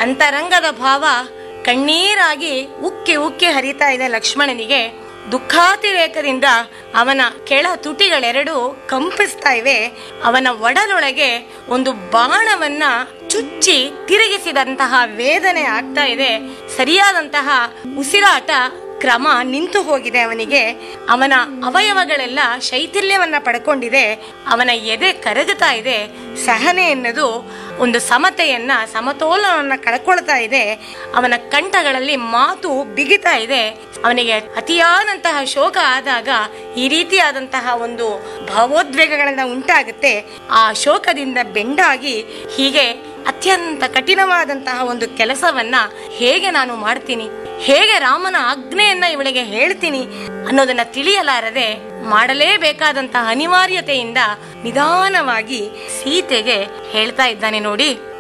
ಅಂತರಂಗದ ಭಾವ ಕಣ್ಣೀರಾಗಿ ಉಕ್ಕಿ ಉಕ್ಕಿ ಹರಿತಾ ಇದೆ ಲಕ್ಷ್ಮಣನಿಗೆ ದುಃಖಾತಿರೇಕದಿಂದ ಅವನ ಕೆಳ ತುಟಿಗಳೆರಡು ಕಂಪಿಸ್ತಾ ಇವೆ ಅವನ ಒಡಲೊಳಗೆ ಒಂದು ಬಾಣವನ್ನ ಚುಚ್ಚಿ ತಿರುಗಿಸಿದಂತಹ ವೇದನೆ ಆಗ್ತಾ ಇದೆ ಸರಿಯಾದಂತಹ ಉಸಿರಾಟ ಕ್ರಮ ನಿಂತು ಹೋಗಿದೆ ಅವನಿಗೆ ಅವನ ಅವಯವಗಳೆಲ್ಲ ಶೈಥಿಲ್ಯವನ್ನ ಪಡ್ಕೊಂಡಿದೆ ಅವನ ಎದೆ ಕರಗುತ್ತಾ ಇದೆ ಸಹನೆ ಎನ್ನೋದು ಒಂದು ಸಮತೆಯನ್ನ ಸಮತೋಲನವನ್ನ ಕಳ್ಕೊಳ್ತಾ ಇದೆ ಅವನ ಕಂಠಗಳಲ್ಲಿ ಮಾತು ಬಿಗಿತಾ ಇದೆ ಅವನಿಗೆ ಅತಿಯಾದಂತಹ ಶೋಕ ಆದಾಗ ಈ ರೀತಿಯಾದಂತಹ ಒಂದು ಭಾವೋದ್ವೇಗಗಳಿಂದ ಉಂಟಾಗುತ್ತೆ ಆ ಶೋಕದಿಂದ ಬೆಂಡಾಗಿ ಹೀಗೆ ಅತ್ಯಂತ ಕಠಿಣವಾದಂತಹ ಒಂದು ಕೆಲಸವನ್ನ ಹೇಗೆ ನಾನು ಮಾಡ್ತೀನಿ ಹೇಗೆ ರಾಮನ ಆಜ್ಞೆಯನ್ನ ಇವಳಿಗೆ ಹೇಳ್ತೀನಿ ಅನ್ನೋದನ್ನ ತಿಳಿಯಲಾರದೆ ಮಾಡಲೇಬೇಕಾದಂತಹ ಅನಿವಾರ್ಯತೆಯಿಂದ ನಿಧಾನವಾಗಿ ಸೀತೆಗೆ ಹೇಳ್ತಾ ಇದ್ದಾನೆ ನೋಡಿ